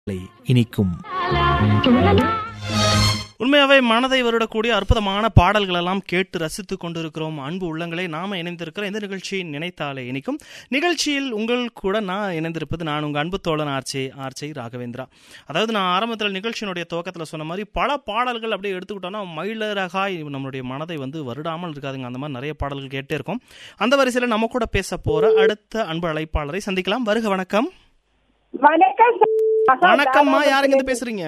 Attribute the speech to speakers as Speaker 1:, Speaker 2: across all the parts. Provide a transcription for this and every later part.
Speaker 1: இனிக்கும் உண்மையாவே மனதை வருடக்கூடிய அற்புதமான பாடல்கள் எல்லாம் கேட்டு ரசித்துக் கொண்டிருக்கிறோம் அன்பு உள்ளங்களை நாம இணைந்திருக்கிற இந்த நிகழ்ச்சி நினைத்தாலே இனிக்கும் நிகழ்ச்சியில் உங்கள் கூட நான் இணைந்திருப்பது நான் உங்க அன்பு தோழன் ஆர்ச்சே ஆர்ச்சை ராகவேந்திரா அதாவது நான் ஆரம்பத்தில் நிகழ்ச்சியினுடைய துவக்கத்தில் சொன்ன மாதிரி பல பாடல்கள் அப்படியே எடுத்துக்கிட்டோம்னா மயிலரகாய் நம்மளுடைய மனதை வந்து வருடாமல் இருக்காதுங்க அந்த மாதிரி நிறைய பாடல்கள் கேட்டே இருக்கும் அந்த வரிசையில் நம்ம கூட பேச போற அடுத்த அன்பு அழைப்பாளரை சந்திக்கலாம் வருக வணக்கம்
Speaker 2: வணக்கம் சார். மகா
Speaker 1: வணக்கம்மா யாருங்க
Speaker 2: தாராபுரத்துல
Speaker 1: இருந்து பேசுறீங்க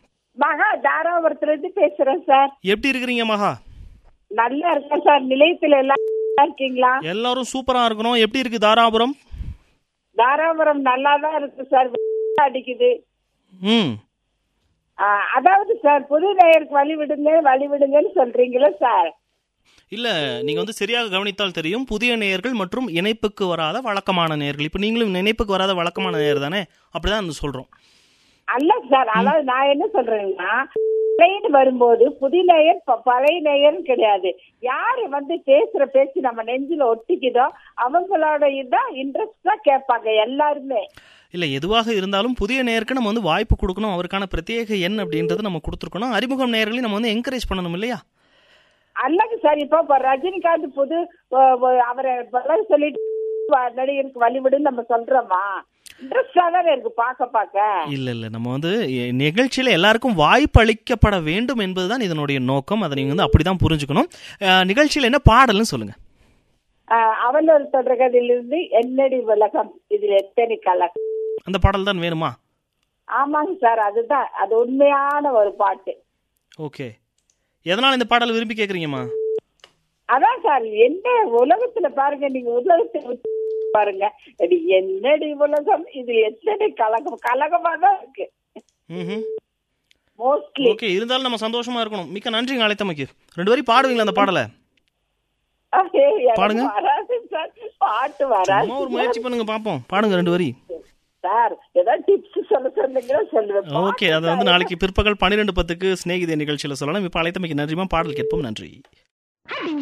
Speaker 2: மகா தாராபுரத்துல இருந்து பேசுறேன் சார்
Speaker 1: எப்படி இருக்கிறீங்க மகா
Speaker 2: நல்லா இருக்கேன் சார் நிலையத்துல எல்லாம் நல்லா இருக்கீங்களா
Speaker 1: எல்லாரும் சூப்பரா இருக்கிறோம் எப்படி இருக்கு தாராபுரம்
Speaker 2: தாராபுரம் நல்லா தான் இருக்கு சார் வெயில் அடிக்குது
Speaker 1: ம்
Speaker 2: ஆ, அதாவது சார் புது நேயருக்கு வழி விடுங்க வழி விடுங்கன்னு சொல்றீங்களா சார்
Speaker 1: இல்ல நீங்க வந்து சரியாக கவனித்தால் தெரியும் புதிய நேயர்கள் மற்றும் இணைப்புக்கு வராத வழக்கமான நேயர்கள் இப்ப நீங்களும் இணைப்புக்கு வராத வழக்கமான நேயர் தானே அப்படிதான் வந்து சொல்றோம்
Speaker 2: அல்ல சார் அதாவது நான் என்ன சொல்றேன்னா ட்ரெயின் வரும்போது புதிய நேயர் ப- பழைய நேயர்னு கிடையாது யாரு வந்து பேசுற பேச்சு நம்ம நெஞ்சில ஒட்டிக்குதோ அவங்களோட இதான் இன்ட்ரெஸ்ட் தான் கேட்பாங்க எல்லாருமே
Speaker 1: இல்ல எதுவாக இருந்தாலும் புதிய நேயருக்கு நம்ம வந்து வாய்ப்பு கொடுக்கணும் அவருக்கான பிரத்யேக எண் அப்படின்றது நம்ம கொடுத்துருக்கணும் அறிமுகம் நேயர்களையும் நம்ம வந்து என்கரேஜ் பண்ணணும் இல்லையா
Speaker 2: அல்லங்க சார் இப்போ இப்ப ரஜினிகாந்த் புது அஹ், அஹ், அவரை பலர் சொல்லிட்டு வ- நடிகருக்கு வழிவிடுன்னு நம்ம சொல்றோமா இன்ட்ரெஸ்டா தானே இருக்கு பாக்க பாக்க
Speaker 1: இல்ல இல்ல நம்ம வந்து எ- நிகழ்ச்சியில எல்லாருக்கும் வாய்ப்பு அளிக்கப்பட வேண்டும் என்பதுதான் இதனுடைய நோக்கம் அதை நீங்க வந்து அப்படிதான் புரிஞ்சுக்கணும் அஹ், நிகழ்ச்சியில என்ன பாடல்னு சொல்லுங்க
Speaker 2: அஹ், அவள் ஒரு தொடர்கதிலிருந்து என்னடி உலகம் இதுல எத்தனை கலகம்
Speaker 1: அந்த பாடல் தான் வேணுமா
Speaker 2: ஆமாங்க சார் அதுதான் அது உண்மையான ஒரு பாட்டு
Speaker 1: ஓகே எதனால இந்த பாடல் விரும்பி கேக்குறீங்கம்மா
Speaker 2: அதான் சார் என்ன உலகத்துல பாருங்க நீங்க உலகத்தை விட்டு பாருங்க இது என்னடி உலகம் இது எத்தனை கலகம் கலகமா தான் இருக்கு
Speaker 1: ம்
Speaker 2: மோஸ்ட்லி
Speaker 1: ஓகே இருந்தாலும் நம்ம சந்தோஷமா இருக்கணும் மிக்க நன்றிங்க அழைத்தமைக்கு ரெண்டு வரி பாடுவீங்களா அந்த பாடலை பாடுங்க.
Speaker 2: வராது சார் பாட்டு வராது
Speaker 1: சும்மா ஒரு முயற்சி பண்ணுங்க பாப்போம் பாடுங்க ரெண்டு வரி
Speaker 2: சார் ஏதாவது டிப்ஸ் சொல்ல சொன்னீங்கன்னா சொல்லுவேன்
Speaker 1: ஓகே அது வந்து நாளைக்கு பிற்பகல் பன்னிரெண்டு பத்துக்கு சிநேகிதே நிகழ்ச்சியில சொல்லலாம் இப்ப அழைத்தமைக்கு நன்றிமா பாடல் கேட்போம் நன்றி